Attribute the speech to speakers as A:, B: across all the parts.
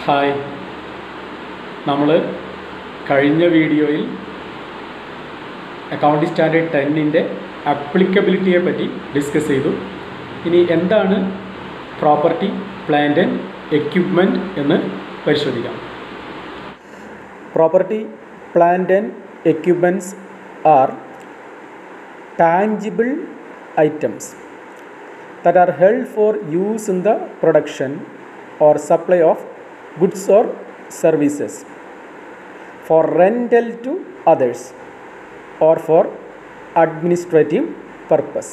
A: hi നമ്മൾ കഴിഞ്ഞ വീഡിയോയിൽ അക്കൗണ്ടിംഗ് സ്റ്റാൻഡേർഡ് ടെന്നിൻ്റെ അപ്ലിക്കബിലിറ്റിയെ പറ്റി ഡിസ്കസ് ചെയ്തു ഇനി എന്താണ് പ്രോപ്പർട്ടി പ്ലാന്റ് ആൻഡ് എക്യുപ്മെൻറ്റ് എന്ന് പരിശോധിക്കാം property plant and equipments are tangible items that are held for use in the production or supply of goods or services for rental to others or for administrative purpose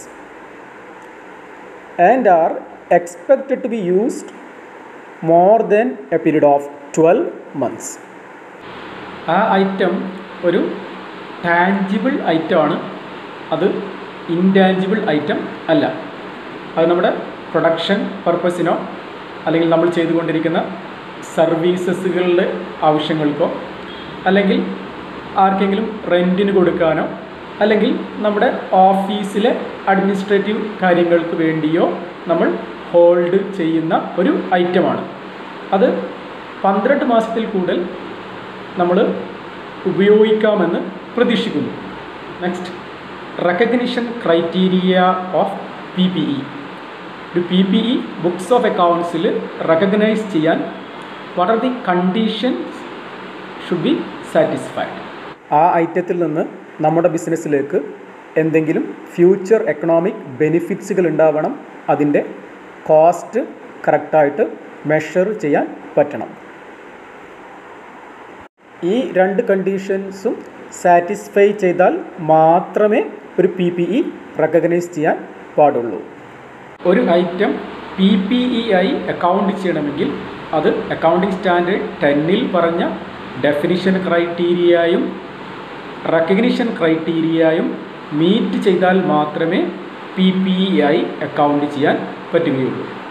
A: and are expected to be used more than a period of 12 months ആ item ഒരു tangible ഐറ്റമാണ് അത് intangible item അല്ല അത് നമ്മുടെ production പർപ്പസിനോ അല്ലെങ്കിൽ നമ്മൾ ചെയ്തുകൊണ്ടിരിക്കുന്ന സർവീസസുകളുടെ ആവശ്യങ്ങൾക്കോ അല്ലെങ്കിൽ ആർക്കെങ്കിലും റെൻറ്റിന് കൊടുക്കാനോ അല്ലെങ്കിൽ നമ്മുടെ ഓഫീസിലെ അഡ്മിനിസ്ട്രേറ്റീവ് കാര്യങ്ങൾക്ക് വേണ്ടിയോ നമ്മൾ ഹോൾഡ് ചെയ്യുന്ന ഒരു ഐറ്റമാണ് അത് പന്ത്രണ്ട് മാസത്തിൽ കൂടുതൽ നമ്മൾ ഉപയോഗിക്കാമെന്ന് പ്രതീക്ഷിക്കുന്നു next recognition criteria of P P E ഒരു P P E books of അക്കൗണ്ട്സിൽ റെക്കഗ്നൈസ് ചെയ്യാൻ what are the conditions should be satisfied ആ ഐറ്റത്തിൽ നിന്ന് നമ്മുടെ ബിസിനസ്സിലേക്ക് എന്തെങ്കിലും ഫ്യൂച്ചർ എക്കണോമിക് ബെനിഫിറ്റ്സുകൾ ഉണ്ടാവണം അതിൻ്റെ കോസ്റ്റ് കറക്റ്റായിട്ട് മെഷർ ചെയ്യാൻ പറ്റണം ഈ രണ്ട് കണ്ടീഷൻസും സാറ്റിസ്ഫൈ ചെയ്താൽ മാത്രമേ ഒരു പി പി ഇ റെക്കഗ്നൈസ് ചെയ്യാൻ പാടുള്ളൂ ഒരു ഐറ്റം പി പി ഇ ആയി അക്കൗണ്ട് ചെയ്യണമെങ്കിൽ അത് അക്കൗണ്ടിംഗ് സ്റ്റാൻഡേർഡ് ടെന്നിൽ പറഞ്ഞ ഡെഫിനിഷൻ ക്രൈറ്റീരിയയും റെക്കഗ്നിഷൻ ക്രൈറ്റീരിയയും മീറ്റ് ചെയ്താൽ മാത്രമേ പി പി ഇ ആയി അക്കൗണ്ട് ചെയ്യാൻ പറ്റുകയുള്ളൂ